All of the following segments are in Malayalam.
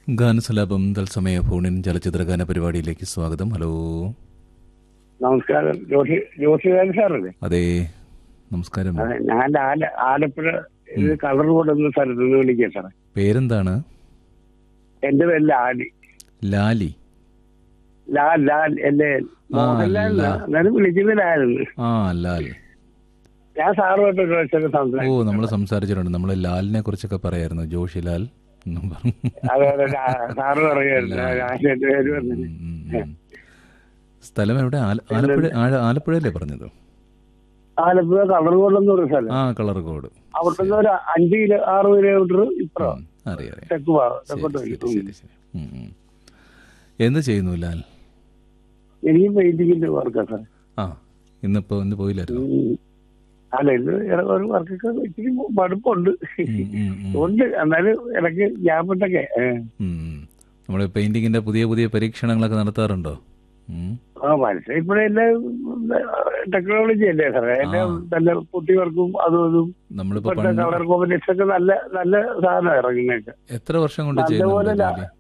ഗാനസലാപം തത്സമയ ഫോണിൻ ചലച്ചിത്ര ഗാന പരിപാടിയിലേക്ക് സ്വാഗതം ഹലോ നമസ്കാരം ജോഷി ജോഷികാരൻ സാറല്ലേ അതെ നമസ്കാരം അതെ, ഞാൻ ആല ആലപ്പുഴ ഇത് കളർ റോഡ് എന്ന സ്ഥലത്ത് നിന്ന് വിളിക്കുക സാറേ പേരെന്താണ് എന്റെ പേര് ലാലി ലാലി ലാൽ ലാൽ എന്റെ മോഹൻലാൽ ലാൽ. എന്നാലും വിളിക്കുന്നില്ലായിരുന്നു ആ ലാൽ ഞാൻ സാറുമായിട്ട് ഒരു പ്രാവശ്യം ഓ സംസാരിച്ചു നമ്മൾ സംസാരിച്ചിട്ടുണ്ട് നമ്മൾ ലാലിനെ കുറിച്ചൊക്കെ പറയായിരുന്നു ജോഷി ലാൽ എന്നും പറഞ്ഞു അതെ അതെ ലാ- സാറ് പറയുമായിരുന്നു ഞാൻ എന്റെ പേര് പറഞ്ഞു ഉം, ഉം, ഉം. സ്ഥലം എവിടെ ആല- ആലപ്പുഴ ആല- ആലപ്പുഴയല്ലേ പറഞ്ഞത് ആലപ്പുഴ കളർ റോഡ് എന്ന് പറയുന്ന സ്ഥലം ആ കളർ കോഡ് അവിടെ നിന്ന് ഒരു അഞ്ച് കിലോ ആറ് കിലോമീറ്റർ ഇപ്പുറം ഉം, അറിയാം അറിയാം തെക്ക് ഭാഗം ശരി തെക്കോട്ട് ശരി വരും. ശരി ശരി ഉം, ഉം. എന്ത് ചെയ്യുന്നു ലാൽ എനിക്ക് പെയിന്റിങ്ങിന്റെ വർക്കാ സാർ ആ ഇന്നിപ്പോ ഇന്ന് പോയില്ലായിരുന്നു അല്ല ഇത് ഇട- ഒരു വർക്കൊക്കെ ഇച്ചിരി മടുപ്പുണ്ട് ഉം, ഉം, ഉം. ഉണ്ട് എന്നാലും ഇടയ്ക്ക് ഗ്യാപ്പിട്ടൊക്കെ ഉം. നമ്മള് പെയിന്റിങ്ങിന്റെ പുതിയ പുതിയ പരീക്ഷണങ്ങളൊക്കെ നടത്താറുണ്ടോ ഉം. ആ മനസ്സിലായി ഇപ്പോഴെ എല്ലാം ടെക്നോളജി അല്ലേ സാറേ എല്ലാം നല്ല പുട്ടി വർക്കും അതും ഇതും നമ്മളിപ്പോ ഇപ്പോഴത്തെ പണ്ട് കളർ കോമ്പിനേഷൻ ഒക്കെ നല്ല നല്ല സാധനം ഇറങ്ങുന്നൊക്കെ എത്ര വർഷം കൊണ്ട് നല്ലപോലെ ചെയ്യുന്നുണ്ട് ലാ- ജോലി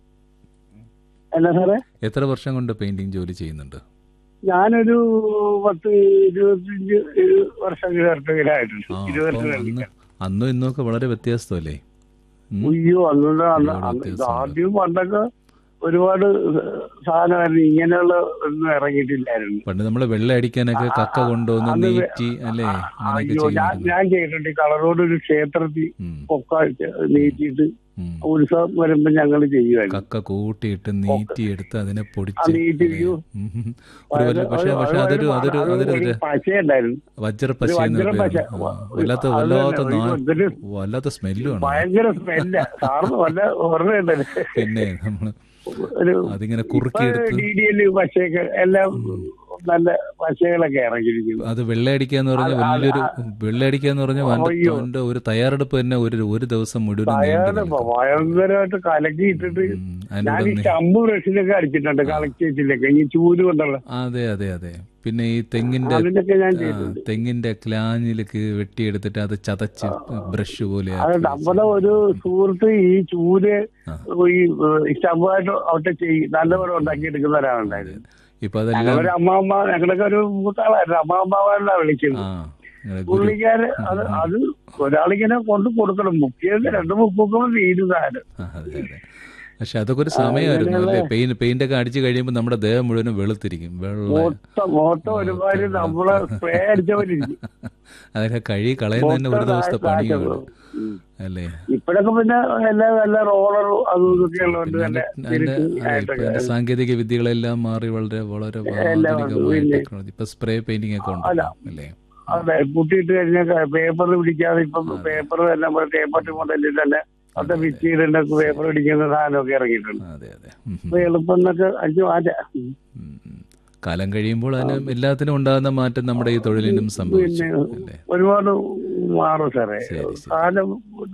എന്നാ സാറേ എത്ര വർഷം കൊണ്ട് പെയിന്റിങ് ജോലി ചെയ്യുന്നുണ്ട് ഞാനൊരു പത്ത് ഇരുപത്തിയഞ്ച് ഒരു വർഷം ചേർത്തതിലായിട്ടുണ്ട് ആ ഇരുപത് അപ്പൊ വർഷം അന്ന് കഴിഞ്ഞിട്ട്. അന്നും ഇന്നും ഒക്കെ വളരെ വ്യത്യസ്തമല്ലേ ഉം. അയ്യോ അന്നുണ്ട് അന്ന് ഒരുപാട് അന്ന് ഇത് വ്യത്യാസമുണ്ട്. ആദ്യം പണ്ടൊക്കെ ഒരുപാട് സാധനമായിരുന്നു ഇങ്ങനെയുള്ള ഒന്നും ഇറങ്ങിയിട്ടില്ലായിരുന്നു പണ്ട് നമ്മള് വെള്ളം അടിക്കാനൊക്കെ കക്ക കൊണ്ടുവന്ന് അന്ന് വെ- നീറ്റി അല്ലേ അങ്ങനെയൊക്കെ അയ്യോ ഞാൻ ചെയ്യുമായിരുന്നു ഞാൻ ചെയ്തിട്ടുണ്ട് ഈ കളറോട് ഒരു ക്ഷേത്രത്തിൽ ഉം, പൊക്ക നീട്ടിയിട്ട് ഉം. ഉത്സവം വരുമ്പോ ഞങ്ങൾ ചെയ്യുമായിരുന്നു കക്ക കൂട്ടിയിട്ട് നീറ്റിയെടുത്ത് അതിനെ ആ പൊടിച്ച് നീട്ടി അല്ലേ? അയ്യോ. ഉം, ഉം. ഒരു വല്ല പക്ഷെ പക്ഷെ അതൊരു അതൊരു അതൊരു ഒരു പശയുണ്ടായിരുന്നു വജ്രപ്പശ ഒരു എന്ന് വജ്രപ്പശ. പറയുന്നത്. ആ, വല്ലാത്ത അത് വല്ലാത്ത തന്നെ, നാ- ഇതൊരു വല്ലാത്ത സ്മെല്ലുമാണ് ഭയങ്കര സ്മെല്ല സാറിന് വല്ല ഓർമ്മയുണ്ടല്ലേ പിന്നെ നമ്മള് ഒരു അതിങ്ങനെ കുറുക്കിയെടുത്ത് ഡി ഡി എൽ പശയൊക്കെ എല്ലാം നല്ല പശകളൊക്കെ ഇറങ്ങിയിരിക്കുന്നു അത് വെള്ളയടിക്കാന്ന് പറഞ്ഞ അത് അത് വലിയൊരു വെള്ളയടിക്കാന്ന് പറഞ്ഞ അയ്യോ. അവന്റെ ഒരു തയ്യാറെടുപ്പ് തന്നെ ഒരു ഒരു ദിവസം മുഴുവൻ നീണ്ടു അയാള് നിൽക്കും. ഭയങ്കരമായിട്ട് കലക്കി ഇട്ടിട്ട് ഉം, ഞാൻ അതിനോട് ഈ നി- സ്റ്റമ്പ് ബ്രഷിലൊക്കെ അടിച്ചിട്ടുണ്ട് കളക്ട് ചെയ്തിട്ടൊക്കെ ഈ ചൂര് കൊണ്ടുള്ള അതെ അതെ അതെ പിന്നെ ഈ തെങ്ങിന്റെ അതിനൊക്കെ ഞാൻ ആ, ചെയ്തിട്ടുണ്ട് തെങ്ങിന്റെ ക്ലാഞ്ഞിലേക്ക് വെട്ടിയെടുത്തിട്ട് അത് ചതച്ച് ബ്രഷ് പോലെ അത് ആക്കി നമ്മുടെ ഒരു സുഹൃത്ത് ഈ ചൂര് ആ. ഈ സ്റ്റമ്പായിട്ട് അവിടെ ചെയ്യും നല്ലപോലെ ഉണ്ടാക്കി എടുക്കുന്ന ഒരാളുണ്ടായിരുന്നു ഇപ്പൊ അതെല്ലാം ഞങ്ങളൊരു അമ്മാമ്മ ഞങ്ങളൊക്കെ ഒരു മൂത്താളായിരുന്നു അമ്മാമ്മ വിളിക്കുന്നത് ആ ഇങ്ങനെ ഗുരു പുള്ളിക്കാര് അത് അത് ഒരാളിങ്ങനെ കൊണ്ട് കൊടുക്കണം ബുക്ക് ചെയ്ത് രണ്ട് ബുക്കൊക്കെ തീരും സാധനം ആ, അതെ അതെ പക്ഷെ അതൊക്കെ ഒരു സമയമായിരുന്നു അല്ലേ പെയിന്റ് പെയിന്റ് ഒക്കെ അടിച്ചു കഴിയുമ്പോൾ നമ്മുടെ ദേഹം മുഴുവനും വെളുത്തിരിക്കും വെള്ള മൊത്തം മൊത്തം ഒരുമാതിരി നമ്മളെ സ്പ്രേ അടിച്ചവരിക്കും അതൊക്കെ കഴുകി കളയുന്നതന്നെ ഒരു ദിവസത്തെ പണിയാണ് ഉം. അല്ലേ ഇപ്പോഴൊക്കെ പിന്നെ എല്ലാം നല്ല റോളറും അതും ഇതൊക്കെ ഉള്ളതുകൊണ്ട് അതിന്റെ തന്നെ അതിന്റെ തിരിച്ച് അതെ, ഇപ്പൊ അതിന്റെ സാങ്കേതിക വിദ്യകളെല്ലാം മാറി വളരെ വളരെ ആധുനികമായ ടെക്നോളജി ഇപ്പൊ സ്പ്രേ പെയിന്റിംഗ് ഒക്കെ ഉണ്ടല്ലോ അല്ലേ അതെ കുട്ടിയിട്ട് കഴിഞ്ഞാൽ പേപ്പർ പിടിക്കാതെ ഇപ്പം പേപ്പർ തന്നെ നമ്മുടെ പേപ്പർ മോഡലിൽ തന്നെ അത് ഫിറ്റ് ചെയ്തിട്ട് പേപ്പർ പിടിക്കുന്ന സാധനമൊക്കെ ഇറങ്ങിയിട്ടുണ്ട് അതെ അതെ ഉം, ഉം, അപ്പൊ എളുപ്പം എന്നൊക്കെ അഞ്ചു മാറ്റാം ഉം, ഉം. കാലം കഴിയുമ്പോൾ അതിന് എല്ലാത്തിനും ഉണ്ടാകുന്ന മാറ്റം നമ്മുടെ ഈ തൊഴിലിനും സംഭവിച്ചു പിന്നെ അല്ലേ ഒരുപാട് മാറും സാറേ ശരി, ശരി. കാലം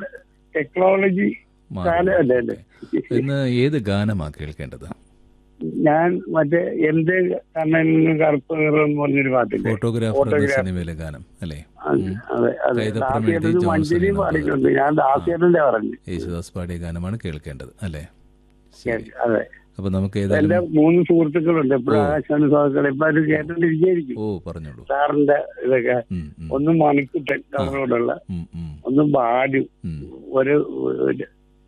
ടെക്നോളജി മാറി. കാലം അല്ലേ അല്ലേ ഇന്ന് ഏത് ഗാനമാ കേൾക്കേണ്ടത് ഞാൻ മറ്റേ എന്റെ കണ്ണന് കറുപ്പ് നിറം എന്ന് പറഞ്ഞൊരു പാട്ടില്ലേ ഫോട്ടോഗ്രാഫർ എന്ന ഫോട്ടോഗ്രാഫർ. സിനിമയിലെ ഗാനം അല്ലേ അത് അതെ അതെ കൈതപ്രം എഴുതി ദാസിയേട്ടന് ജോൺസൺ മഞ്ചേരി എന്ന പാടിയിട്ടുണ്ട് ഞാൻ ദാസിയേട്ടന്റെ പറഞ്ഞു യേശുദാസ് പാടിയ ഗാനമാണ് കേൾക്കേണ്ടത് അല്ലേ ശരി അതെ അപ്പൊ നമുക്ക് എന്റെ ഏതായാലും മൂന്ന് സുഹൃത്തുക്കളുണ്ട് എപ്പോഴും ആകാശവാണി സുഹൃത്തുക്കൾ ഇപ്പൊ അത് കേട്ടോണ്ടിരിക്കും ഓ പറഞ്ഞോളൂ സാറിന്റെ ഇതൊക്കെ ഉം, ഉം, ഒന്ന് മണിക്കുട്ടൻ അവരോടുള്ള ഉം, ഉം, ഒന്ന് ബാലു ഉം. ഒരു ഒരു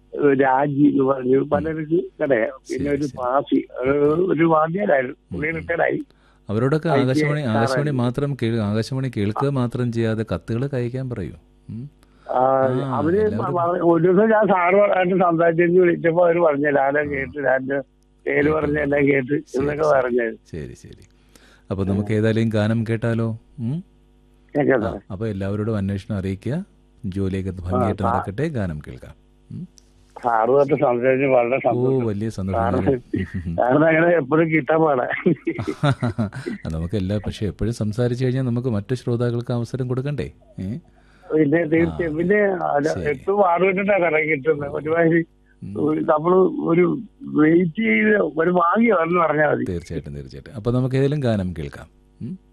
രാജി എന്ന് പറഞ്ഞു പലർക്ക് കടയാ പിന്നെ ഒരു പാസി ഒരു- ഒരു വാദ്യരായിരുന്നു പുള്ളി റിട്ടയർഡായി അവരോടൊക്കെ ഐ ടി ആകാശവാണി സാറാണ്. ആകാശവാണി മാത്രം കേൾ- ആകാശവാണി കേൾക്കുക മാത്രം ചെയ്യാതെ കത്തുകൾ അയക്കാൻ പറയൂ ഉം. ആ, ആ, അവര് എല്ലാവരും- പറ- ഒരു ദിവസം ഞാൻ സാറുമായിട്ട് സംസാരിച്ചു വിളിച്ചപ്പോ അവര് പറഞ്ഞു ലാല കേട്ട് ലാലിന്റെ പേര് പറഞ്ഞ എല്ലാം കേട്ട് എന്നൊക്കെ പറഞ്ഞത് ശരി ശരി അപ്പൊ നമുക്ക് ഏതായാലും ഗാനം കേട്ടാലോ ഉം? കേട്ടോ ആ, അപ്പൊ എല്ലാവരോടും അന്വേഷണം അറിയിക്കുക ജോലിയൊക്കെ ഭംഗിയായിട്ട് ആ, നടക്കട്ടെ ഗാനം കേൾക്കാം ഉം. സാറുമായിട്ട് സംസാരിച്ച് വളരെ ഓ സന്തോഷം വലിയ സാറ് സന്തോഷം സാറിന് അങ്ങനെ എപ്പോഴും കിട്ടാൻ പാടാ നമുക്ക് എല്ലാ പക്ഷെ എപ്പോഴും സംസാരിച്ചു കഴിഞ്ഞാൽ നമുക്ക് മറ്റു ശ്രോതാക്കൾക്ക് അവസരം കൊടുക്കണ്ടേ ഏ? പിന്നെ തീർച്ചയായും പിന്നെ അത് ശരി. എപ്പോഴും പാടുപെട്ടിട്ടാണ് കടയിൽ കിട്ടുന്നത് ഒരുമാതിരി നമ്മള് ഒരു വെയിറ്റ് ചെയ്ത് ഒരു ഭാഗ്യം എന്ന് പറഞ്ഞാൽ മതി തീർച്ചയായിട്ടും തീർച്ചയായിട്ടും അപ്പൊ നമുക്ക് ഏതെങ്കിലും ഗാനം കേൾക്കാം ഉം?